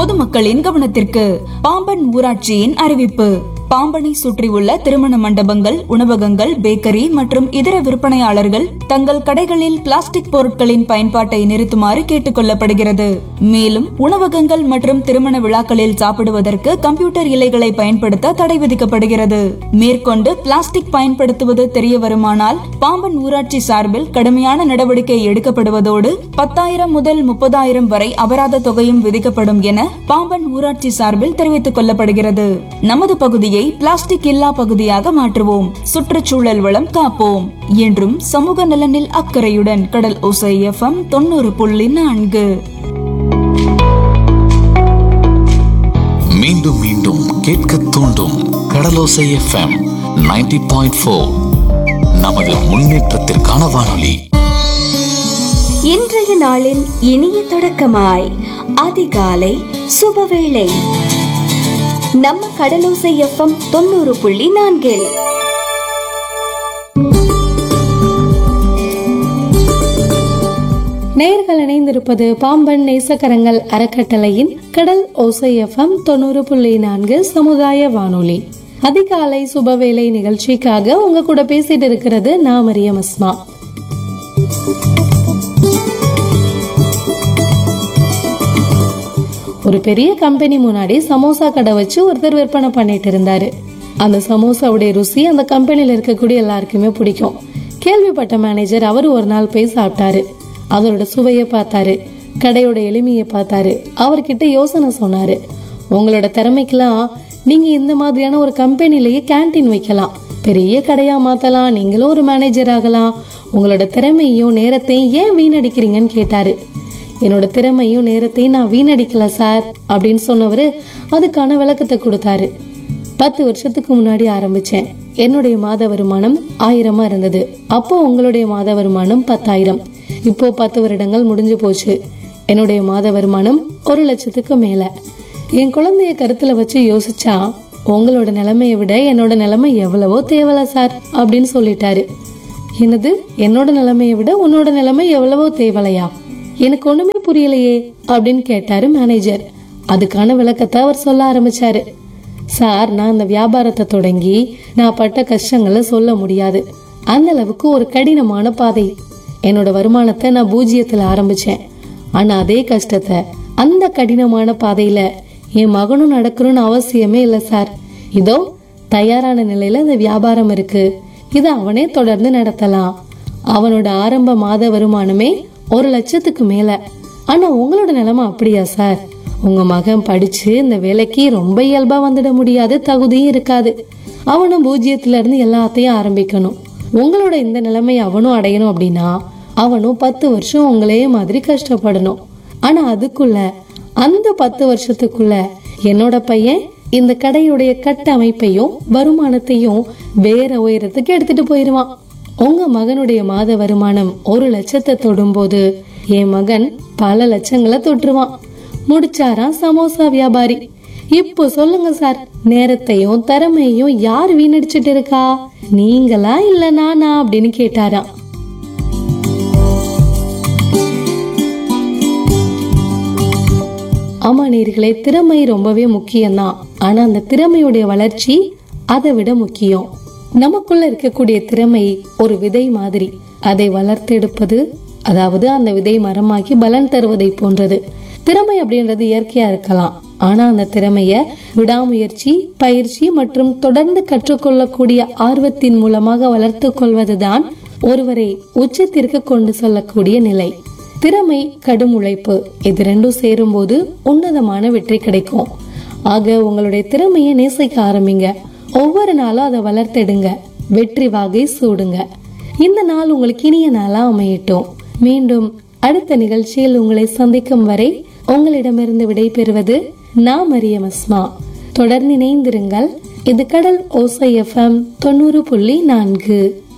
பொதுமக்களின் கவனத்திற்கு பாம்பன் ஊராட்சியின் அறிவிப்பு பாம்பனை சுற்றியுள்ள திருமண மண்டபங்கள் உணவகங்கள் பேக்கரி மற்றும் இதர விற்பனையாளர்கள் தங்கள் கடைகளில் பிளாஸ்டிக் பொருட்களின் பயன்பாட்டை நிறுத்துமாறு கேட்டுக் கொள்ளப்படுகிறது மேலும் உணவகங்கள் மற்றும் திருமண விழாக்களில் சாப்பிடுவதற்கு கம்ப்யூட்டர் இலைகளை பயன்படுத்த தடை விதிக்கப்படுகிறது மேற்கொண்டு பிளாஸ்டிக் பயன்படுத்துவது தெரிய வருமானால் பாம்பன் ஊராட்சி சார்பில் கடுமையான நடவடிக்கை எடுக்கப்படுவதோடு பத்தாயிரம் முதல் முப்பதாயிரம் வரை அபராத தொகையும் விதிக்கப்படும் என பாம்பன் ஊராட்சி சார்பில் தெரிவித்துக் கொள்ளப்படுகிறது நமது பகுதியை பிளாஸ்டிக் இல்லா பகுதியாக மாற்றுவோம் சுற்றுச்சூழல் வளம் காப்போம் என்றும் சமூக நலனில் அக்கறையுடன் கடல் ஓசை எஃப்எம் தொண்ணூறு புள்ளி நான்கு மீண்டும் மீண்டும் கேட்க தூண்டும் கடலோசை எஃப்எம் 90.4 பாயிண்ட் ஃபோர் நமது முன்னேற்றத்திற்கான வானொலி இன்றைய நாளின் இனிய தொடக்கமாய் அதிகாலை சுபவேளை நம்ம கடலோசை எஃப்எம் தொண்ணூறு புள்ளி நான்கில் நேர்கள் இணைந்திருப்பது பாம்பன் நேசக்கரங்கள் அறக்கட்டளையின் கடல் ஓசை எஃப்எம் தொண்ணூறு புள்ளி நான்கு சமுதாய வானொலி அதிகாலை சுபவேளை நிகழ்ச்சிக்காக உங்க கூட பேசிட்டு இருக்கிறது நான் மரியம் அஸ்மா ஒரு பெரிய கம்பெனி முன்னாடி சமோசா கடை வச்சு ஒருத்தர் விற்பனை பண்ணிட்டு இருந்தாரு அந்த சமோசாவுடைய ருசி அந்த கம்பெனில இருக்கக்கூடிய எல்லாருக்குமே பிடிக்கும் கேள்விப்பட்ட மேனேஜர் அவர் ஒரு நாள் போய் சாப்பிட்டாரு அதோட சுவையை பார்த்தாரு கடையோட எளிமையை பார்த்தாரு அவர்கிட்ட யோசனை சொன்னாரு உங்களோட திறமைக்கெல்லாம் நீங்க இந்த மாதிரியான ஒரு கம்பெனிலேயே கேண்டீன் வைக்கலாம் பெரிய கடையா மாத்தலாம் நீங்களும் ஒரு மேனேஜர் ஆகலாம் உங்களோட திறமையும் நேரத்தையும் ஏன் வீணடிக்கிறீங்கன்னு கேட்டாரு என்னோட திறமையும் நேரத்தையும் நான் வீணடிக்கல சார் அப்படின்னு சொன்னவரு அதுக்கான விளக்கத்தை கொடுத்தாரு பத்து வருஷத்துக்கு முன்னாடி ஆரம்பிச்சேன் என்னுடைய மாத வருமானம் ஆயிரமா இருந்தது அப்போ உங்களுடைய மாத வருமானம் பத்தாயிரம் இப்போ பத்து வருடங்கள் முடிஞ்சு போச்சு என்னுடைய மாத வருமானம் ஒரு லட்சத்துக்கு மேல என் குழந்தைய கருத்துல வச்சு யோசிச்சா உங்களோட நிலைமையை விட என்னோட நிலைமை எவ்வளவோ தேவல சார் அப்படின்னு சொல்லிட்டாரு என்னது என்னோட நிலைமையை விட உன்னோட நிலைமை எவ்வளவோ தேவலையா எனக்கு ஒண்ணுமே புரியலையே அப்படின்னு கேட்டாரு மேனேஜர் அதுக்கான விளக்கத்தை அவர் சொல்ல ஆரம்பிச்சாரு சார் நான் இந்த வியாபாரத்தை தொடங்கி நான் பட்ட கஷ்டங்களை சொல்ல முடியாது அந்த அளவுக்கு ஒரு கடினமான பாதை என்னோட வருமானத்தை நான் பூஜ்ஜியத்துல ஆரம்பிச்சேன் ஆனா அதே கஷ்டத்தை அந்த கடினமான பாதையில என் மகனும் நடக்கணும்னு அவசியமே இல்லை சார் இதோ தயாரான நிலையில இந்த வியாபாரம் இருக்கு இதை அவனே தொடர்ந்து நடத்தலாம் அவனோட ஆரம்ப மாத வருமானமே ஒரு லட்சத்துக்கு மேல ஆனா உங்களோட நிலைமை அப்படியா சார் உங்க மகன் படிச்சு இந்த வேலைக்கு ரொம்ப இயல்பா வந்துட முடியாது தகுதியும் இருக்காது அவனும் பூஜ்ஜியத்துல இருந்து எல்லாத்தையும் ஆரம்பிக்கணும் உங்களோட இந்த நிலைமையை அவனும் அடையணும் அப்படின்னா அவனும் பத்து வருஷம் உங்களே மாதிரி கஷ்டப்படணும் ஆனா அதுக்குள்ள அந்த பத்து வருஷத்துக்குள்ள என்னோட பையன் இந்த கடையுடைய கட்டமைப்பையும் வருமானத்தையும் வேற உயரத்துக்கு எடுத்துட்டு போயிருவான் உங்க மகனுடைய மாத வருமானம் ஒரு லட்சத்தை தொடும்போது என் மகன் பல லட்சங்களை தொட்டுருவான் முடிச்சாராம் சமோசா வியாபாரி இப்போ சொல்லுங்க சார் நேரத்தையும் திறமையும் யார் வீணடிச்சிட்டு இருக்கா நீங்களா இல்ல நானா அப்படின்னு கேட்டாராம் ஆமா நேர்களே திறமை ரொம்பவே முக்கியம்தான் ஆனா அந்த திறமையுடைய வளர்ச்சி அதை விட முக்கியம் நமக்குள்ள இருக்கக்கூடிய திறமை ஒரு விதை மாதிரி அதை வளர்த்தெடுப்பது அதாவது அந்த விதை மரமாக்கி பலன் தருவதை போன்றது திறமை அப்படின்றது இயற்கையா இருக்கலாம் ஆனா அந்த திறமைய விடாமுயற்சி பயிற்சி மற்றும் தொடர்ந்து கற்றுக்கொள்ளக்கூடிய ஆர்வத்தின் மூலமாக வளர்த்து கொள்வதுதான் ஒருவரை உச்சத்திற்கு கொண்டு செல்லக்கூடிய நிலை திறமை கடும் உழைப்பு இது ரெண்டும் சேரும்போது உன்னதமான வெற்றி கிடைக்கும் ஆக உங்களுடைய திறமையை நேசிக்க ஆரம்பிங்க ஒவ்வொரு நாளும் அதை வளர்த்தெடுங்க வெற்றி வாகை சூடுங்க இந்த நாள் உங்களுக்கு இனிய நாளா அமையட்டும் மீண்டும் அடுத்த நிகழ்ச்சியில் உங்களை சந்திக்கும் வரை உங்களிடமிருந்து விடை பெறுவது நான் மரியம் அஸ்மா தொடர்ந்து இணைந்திருங்கள் இது கடல் ஓசை எஃப்எம் தொண்ணூறு புள்ளி நான்கு